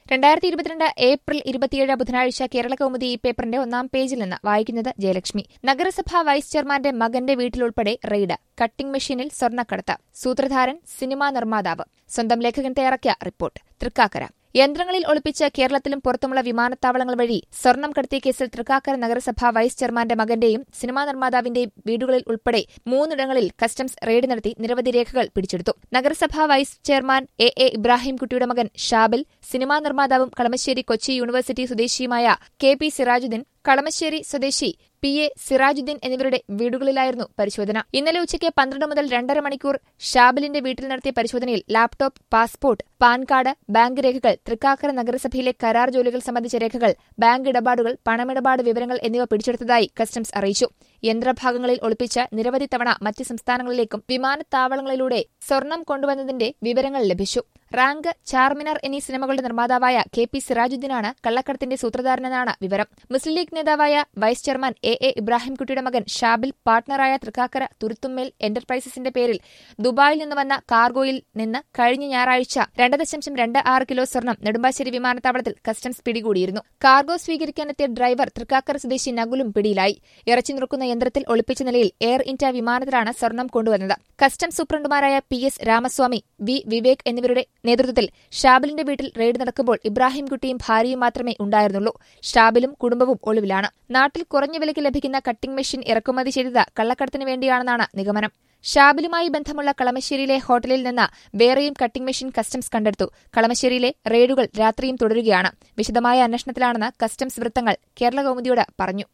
രണ്ടായിരത്തി ഇരുപത്തിരണ്ട് ഏപ്രിൽ ഇരുപത്തിയേഴ് ബുധനാഴ്ച കേരള കൗമുദി ഈ പേപ്പറിന്റെ ഒന്നാം പേജിൽ നിന്ന് വായിക്കുന്നത് ജയലക്ഷ്മി നഗരസഭാ വൈസ് ചെയർമാന്റെ മകന്റെ വീട്ടിലുൾപ്പെടെ റെയ്ഡ് കട്ടിംഗ് മെഷീനിൽ സ്വർണ്ണക്കടത്ത് സൂത്രധാരൻ സിനിമാ നിർമ്മാതാവ് സ്വന്തം ലേഖകൻ തയ്യാറാക്കിയ റിപ്പോർട്ട് തൃക്കാക്കര യന്ത്രങ്ങളിൽ ഒളിപ്പിച്ച് കേരളത്തിലും പുറത്തുമുള്ള വിമാനത്താവളങ്ങൾ വഴി സ്വർണം കടത്തിയ കേസിൽ തൃക്കാക്കര നഗരസഭാ വൈസ് ചെയർമാന്റെ മകന്റെയും സിനിമാ നിർമ്മാതാവിന്റെയും വീടുകളിൽ ഉൾപ്പെടെ മൂന്നിടങ്ങളിൽ കസ്റ്റംസ് റെയ്ഡ് നടത്തി നിരവധി രേഖകൾ പിടിച്ചെടുത്തു നഗരസഭാ വൈസ് ചെയർമാൻ എ എ ഇബ്രാഹിംകുട്ടിയുടെ മകൻ ഷാബിൽ സിനിമാ നിർമ്മാതാവും കളമശ്ശേരി കൊച്ചി യൂണിവേഴ്സിറ്റി സ്വദേശിയുമായ കെ പി സിറാജുദ്ദീൻ കളമശ്ശേരി സ്വദേശി പി എ സിറാജുദ്ദീൻ എന്നിവരുടെ വീടുകളിലായിരുന്നു പരിശോധന ഇന്നലെ ഉച്ചയ്ക്ക് പന്ത്രണ്ട് മുതൽ രണ്ടര മണിക്കൂർ ഷാബിലിന്റെ വീട്ടിൽ നടത്തിയ പരിശോധനയിൽ laptop passport PAN card bank രേഖകൾ തൃക്കാക്കര നഗരസഭയിലെ കരാർ ജോലികൾ സംബന്ധിച്ച രേഖകൾ ബാങ്ക് ഇടപാടുകൾ പണമിടപാട് വിവരങ്ങൾ എന്നിവ പിടിച്ചെടുത്തതായി കസ്റ്റംസ് അറിയിച്ചു യന്ത്രഭാഗങ്ങളിൽ ഒളിപ്പിച്ച് നിരവധി തവണ മറ്റ് സംസ്ഥാനങ്ങളിലേക്കും വിമാനത്താവളങ്ങളിലൂടെ സ്വർണം കൊണ്ടുവന്നതിന്റെ വിവരങ്ങൾ ലഭിച്ചു റാങ്ക് ചാർമിനാർ എന്നീ സിനിമകളുടെ നിർമ്മാതാവായ കെ പി സിറാജുദ്ദീനാണ് കള്ളക്കടത്തിന്റെ സൂത്രധാരനെന്നാണ് വിവരം മുസ്ലിം ലീഗ് നേതാവായ വൈസ് ചെയർമാൻ എ എ ഇബ്രാഹിംകുട്ടിയുടെ മകൻ ഷാബിൽ പാർട്ണറായ തൃക്കാക്കര തുരുത്തുമ്മേൽ എന്റർപ്രൈസസിന്റെ പേരിൽ ദുബായിൽ നിന്ന് വന്ന കാർഗോയിൽ നിന്ന് കഴിഞ്ഞ ഞായറാഴ്ച രണ്ട് ദശാംശം രണ്ട് ആറ് കിലോ സ്വർണം നെടുമ്പാശ്ശേരി വിമാനത്താവളത്തിൽ കസ്റ്റംസ് പിടികൂടിയിരുന്നു കാർഗോ സ്വീകരിക്കാനെത്തിയ ഡ്രൈവർ തൃക്കാക്കര സ്വദേശി നകുലും പിടിയിലായി ഇറച്ചി നുറുക്കുന്ന യന്ത്രത്തിൽ ഒളിപ്പിച്ച നിലയിൽ എയർ ഇന്ത്യ വിമാനത്തിലാണ് സ്വർണം കൊണ്ടുവന്നത് കസ്റ്റംസ് സൂപ്രണ്ടുമാരായ P S Ramaswamy V Vivek എന്നിവരുടെ നേതൃത്വത്തിൽ ഷാബിലിന്റെ വീട്ടിൽ റെയ്ഡ് നടക്കുമ്പോൾ ഇബ്രാഹിംകുട്ടിയും ഭാര്യയും മാത്രമേ ഉണ്ടായിരുന്നുള്ളൂ ഷാബിലും കുടുംബവും ഒളിവിലാണ് നാട്ടിൽ കുറഞ്ഞ വിലയ്ക്ക് ലഭിക്കുന്ന കട്ടിംഗ് മെഷീൻ ഇറക്കുമതി ചെയ്തത് കള്ളക്കടത്തിന് വേണ്ടിയാണെന്നാണ് നിഗമനം ഷാബിലുമായി ബന്ധമുള്ള കളമശ്ശേരിയിലെ ഹോട്ടലിൽ നിന്ന് വേറെയും കട്ടിംഗ് മെഷീൻ കസ്റ്റംസ് കണ്ടെടുത്തു കളമശ്ശേരിയിലെ റെയ്ഡുകൾ രാത്രിയും തുടരുകയാണ് വിശദമായ അന്വേഷണത്തിലാണെന്ന് കസ്റ്റംസ് വൃത്തങ്ങൾ കേരള കൗമുദിയോട് പറഞ്ഞു